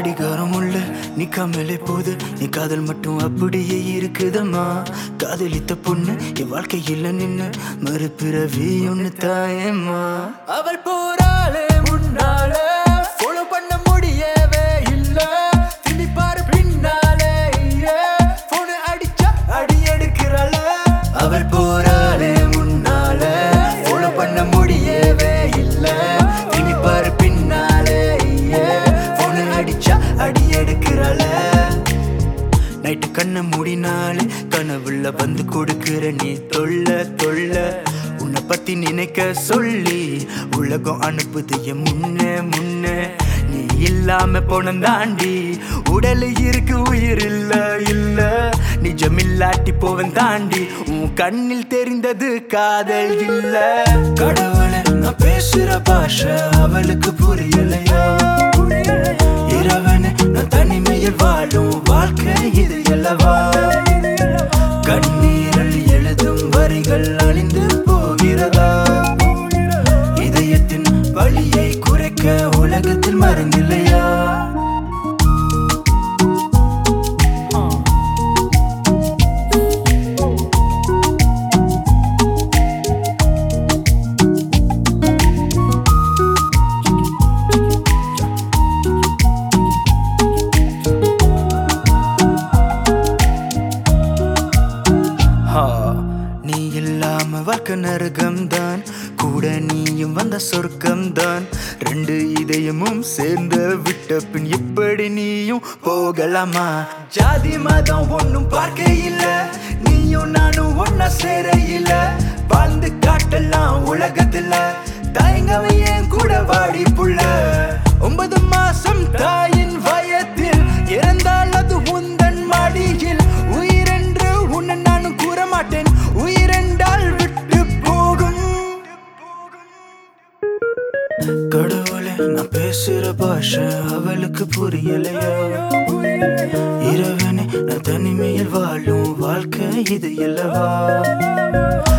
கடிகாரம் உள்ள நிக்காமலே போது நீ காதல் மட்டும் அப்படியே இருக்குதம்மா காதலித்த பொண்ணு என் வாழ்க்கையில் நின்னு மறுபிறவி ஒண்ணு தாயம்மா அவள் போறாளே முன்னாலே follow பண்ண முடியவே இல்ல திரும்பி பாரு பின்னாலே போன அடிச்சா அடி எடுக்கிறாள அவள் போறாளே முன்னாலே follow பண்ண முடியவே இல்ல திரும்பி பாரு பின்னாலே போன அடிச்சா அடி எடுக்கிறாள நைட்டு கண்ணை மூடினாலே கனவுல வந்து கொடுக்கிற நீ தொல்ல தொல்ல உன்னை பத்தி நினைக்க சொல்லி உலகம் அனுப்புது என் முன்னே முன்னே நீ இல்லாம போனம் தாண்டி உடல் இருக்கு உயிர் இல்ல இல்ல நிஜமில்லாட்டி போவன் தாண்டி உன் கண்ணில் தெரிந்தது காதல் இல்ல கடவுளை நான் பேசுற பாஷை அவளுக்கு புரியலையா இரவனு நான் தனிமையில் வாழும் வாழ்க்கை இது அல்லவா கண்ணீரில் எழுதும் வரிகள் அழிந்து போகிறதா இதயத்தின் வலியை குறைக்க உலகத்தில் மருந்தில்லையா ஹா, நீ இல்லாம வாழ்க்கை நரகம்தான் கூட நீயும் வந்த சொர்க்கம்தான் ரெண்டு இதயமும் சேர்ந்து விட்ட பின் எப்படி நீயும் போகலாமா ஜாதி மதம் ஒண்ணும் பார்க்க இல்ல நீயும் நானும் ஒன்னா சேர இல்ல வாழ்ந்து காட்டலாம் உலகத்துல தயங்கவன் ஏன் கூட வாடி புள்ள ஒன்பது மாசம் தாயின் வயத்தில் இறந்தால் அது உந்தன் மடியில் உயிரென்று உன்னை நானும் கூற மாட்டேன் உயிரென்றால் விட்டு போகும் கடவுளே நான் பேசுற பாஷை அவளுக்கு புரியலையா இரவனே நான் தனிமையில் வாழும் வாழ்க்கை இது அல்லவா